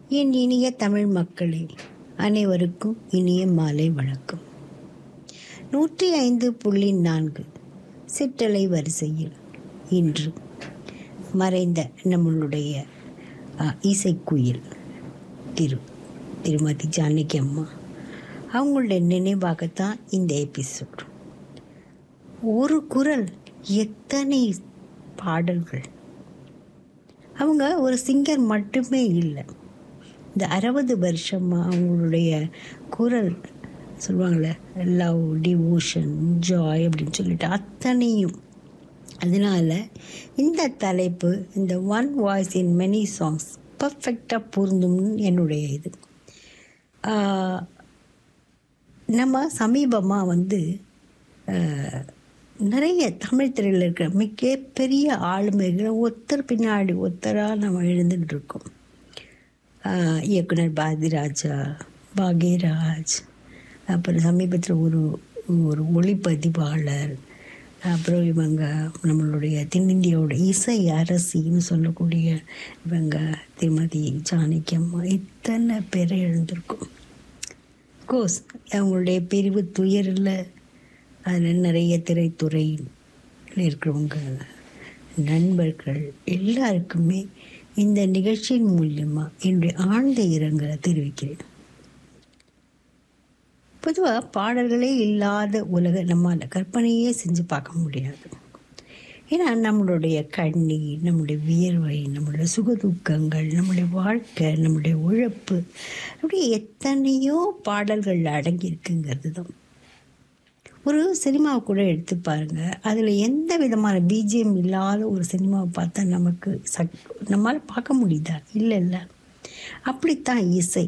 என் இனிய தமிழ் மக்களே அனைவருக்கும் இனிய மாலை வணக்கம் நூற்றி ஐந்து புள்ளி நான்கு சிற்றலை வரிசையில் இன்று மறைந்த நம்மளுடைய அ, இசைக்குயில் திரு திருமதி ஜானகி அம்மா அவங்களுடைய நினைவாகத்தான் இந்த எபிசோட் ஒரு குரல் எத்தனை பாடல்கள் அவங்க ஒரு சிங்கர் மட்டுமே இல்லை இந்த அறுபது வருஷமாக அவங்களுடைய குரல் சொல்லுவாங்கள்ல லவ் டிவோஷன் ஜாய் அப்படின்னு சொல்லிட்டு அத்தனையும் அதனால் இந்த தலைப்பு இந்த one voice in many songs பர்ஃபெக்டாக பொருந்தும்னு என்னுடைய இது ஆஹ், நம்ம சமீபமாக வந்து ஆஹ், நிறைய தமிழ் திரையில் இருக்கிற மிகப்பெரிய ஆளுமைகளை ஒருத்தர் பின்னாடி ஒருத்தராக நம்ம எழுந்துட்டு இருக்கோம் ஆஹ், இயக்குனர் பாரதிராஜா பாக்யராஜ் அப்புறம் சமீபத்தில் ஒரு ஒரு ஒளிப்பதிவாளர் அப்புறம் இவங்க நம்மளுடைய தென்னிந்தியாவோட இசை அரசின்னு சொல்லக்கூடிய இவங்க திருமதி ஜானகி அம்மா இத்தனை பேரை எழுந்திருக்கும் கோர்ஸ் அவங்களுடைய பிரிவு துயரில் அதில் நிறைய திரைத்துறையில் இருக்கிறவங்க நண்பர்கள் எல்லாருக்குமே இந்த நிகழ்ச்சியின் மூலியமாக என்னுடைய ஆழ்ந்த இரங்கலை தெரிவிக்கிறேன் பொதுவாக பாடல்களே இல்லாத உலக நம்மால் கற்பனையே செஞ்சு பார்க்க முடியாது ஏன்னா நம்மளுடைய கண்ணீர் நம்முடைய வியர்வை நம்மளுடைய சுகதுக்கங்கள் நம்முடைய வாழ்க்கை நம்முடைய உழைப்பு அப்படி எத்தனையோ பாடல்கள் அடங்கியிருக்குங்கிறது தான் ஒரு சினிமாவை கூட எடுத்து பாருங்க அதில் எந்த விதமான பிஜிஎம் இல்லாத ஒரு சினிமாவை பார்த்தா நமக்கு சக் நம்மளால் பார்க்க முடியுதா இல்லை இல்லை அப்படித்தான் இசை